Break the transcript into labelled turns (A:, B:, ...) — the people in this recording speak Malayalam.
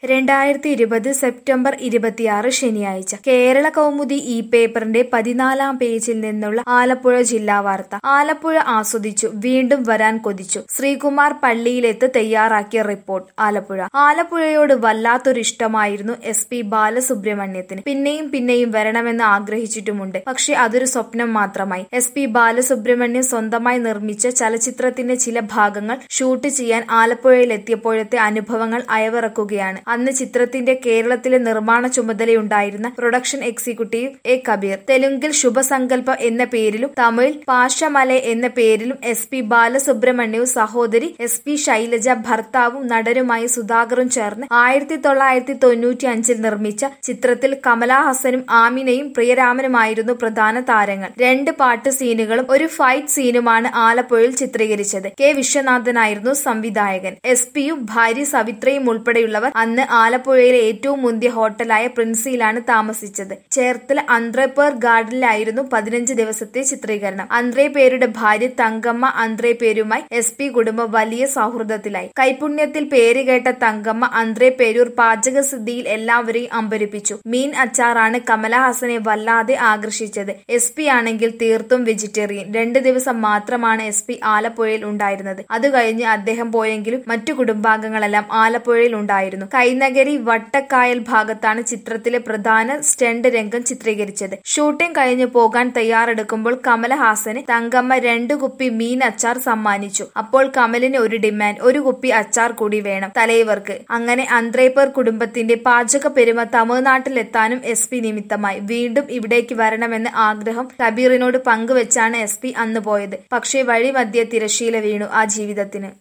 A: രണ്ടായിരത്തി ഇരുപത് സെപ്റ്റംബർ ഇരുപത്തിയാറ് ശനിയാഴ്ച കേരള കൗമുദി ഈ പേപ്പറിന്റെ പതിനാലാം പേജിൽ നിന്നുള്ള ആലപ്പുഴ ജില്ലാ വാർത്ത ആലപ്പുഴ ആസ്വദിച്ചു വീണ്ടും വരാൻ കൊതിച്ചു ശ്രീകുമാർ പള്ളിയിലെത്ത് തയ്യാറാക്കിയ റിപ്പോർട്ട് ആലപ്പുഴ ആലപ്പുഴയോട് വല്ലാത്തൊരിഷ്ടമായിരുന്നു എസ് പി ബാലസുബ്രഹ്മണ്യത്തിന് പിന്നെയും പിന്നെയും വരണമെന്ന് ആഗ്രഹിച്ചിട്ടുമുണ്ട് പക്ഷെ അതൊരു സ്വപ്നം മാത്രമായി എസ് പി ബാലസുബ്രഹ്മണ്യം സ്വന്തമായി നിർമ്മിച്ച ചലച്ചിത്രത്തിന്റെ ചില ഭാഗങ്ങൾ ഷൂട്ട് ചെയ്യാൻ ആലപ്പുഴയിലെത്തിയപ്പോഴത്തെ അനുഭവങ്ങൾ അയവിറക്കുകയാണ് അന്ന് ചിത്രത്തിന്റെ കേരളത്തിലെ നിർമ്മാണ ചുമതലയുണ്ടായിരുന്ന പ്രൊഡക്ഷൻ എക്സിക്യൂട്ടീവ് എ കബീർ തെലുങ്കിൽ ശുഭസങ്കല്പ എന്ന പേരിലും തമിഴിൽ പാഷമല എന്ന പേരിലും എസ് പി ബാലസുബ്രഹ്മണ്യവും സഹോദരി എസ് പി ശൈലജ ഭർത്താവും നടനുമായി സുധാകറും ചേർന്ന് ആയിരത്തി തൊള്ളായിരത്തി തൊണ്ണൂറ്റി അഞ്ചിൽ നിർമ്മിച്ച ചിത്രത്തിൽ കമലാഹസനും ആമിനയും പ്രിയരാമനുമായിരുന്നു പ്രധാന താരങ്ങൾ രണ്ട് പാട്ട് സീനുകളും ഒരു ഫൈറ്റ് സീനുമാണ് ആലപ്പുഴയിൽ ചിത്രീകരിച്ചത് കെ വിശ്വനാഥനായിരുന്നു സംവിധായകൻ എസ് പിയും ഭാര്യ സവിത്രയും ഉൾപ്പെടെയുള്ളവർ അന്ന് ആലപ്പുഴയിലെ ഏറ്റവും മുന്തിയ ഹോട്ടലായ പ്രിൻസിയിലാണ് താമസിച്ചത് ചേർത്തല അന്ത്രേപ്പേർ ഗാർഡനിലായിരുന്നു പതിനഞ്ച് ദിവസത്തെ ചിത്രീകരണം അന്ത്രേ പേരുടെ ഭാര്യ തങ്കമ്മ അന്ത്രേ പേരുമായി എസ് പി കുടുംബം വലിയ സൗഹൃദത്തിലായി കൈപുണ്യത്തിൽ പേരുകേട്ട തങ്കമ്മ അന്ത്രേ പേരൂർ പാചകസിദ്ധിയിൽ എല്ലാവരെയും അമ്പരിപ്പിച്ചു മീൻ അച്ചാറാണ് കമലഹാസനെ വല്ലാതെ ആകർഷിച്ചത് എസ് പി ആണെങ്കിൽ തീർത്തും വെജിറ്റേറിയൻ രണ്ട് ദിവസം മാത്രമാണ് എസ് പി ആലപ്പുഴയിൽ ഉണ്ടായിരുന്നത് അത് കഴിഞ്ഞ് അദ്ദേഹം പോയെങ്കിലും മറ്റു കുടുംബാംഗങ്ങളെല്ലാം ആലപ്പുഴയിൽ ഉണ്ടായിരുന്നു കൈനഗരി വട്ടക്കായൽ ഭാഗത്താണ് ചിത്രത്തിലെ പ്രധാന സ്റ്റണ്ട് രംഗം ചിത്രീകരിച്ചത് ഷൂട്ടിംഗ് കഴിഞ്ഞ് പോകാൻ തയ്യാറെടുക്കുമ്പോൾ കമലഹാസന് തങ്കമ്മ രണ്ടു കുപ്പി മീൻ അച്ചാർ സമ്മാനിച്ചു അപ്പോൾ കമലിന് ഒരു ഡിമാൻഡ് ഒരു കുപ്പി അച്ചാർ കൂടി വേണം തലൈവർക്ക് അങ്ങനെ അന്ത്രേപ്പർ കുടുംബത്തിന്റെ പാചക പെരുമ തമിഴ്നാട്ടിലെത്താനും എസ് പി നിമിത്തമായി വീണ്ടും ഇവിടേക്ക് വരണമെന്ന് ആഗ്രഹം കബീറിനോട് പങ്കുവെച്ചാണ് എസ് പി അന്ന് പോയത് പക്ഷേ വഴി മധ്യ തിരശീല വീണു ആ ജീവിതത്തിന്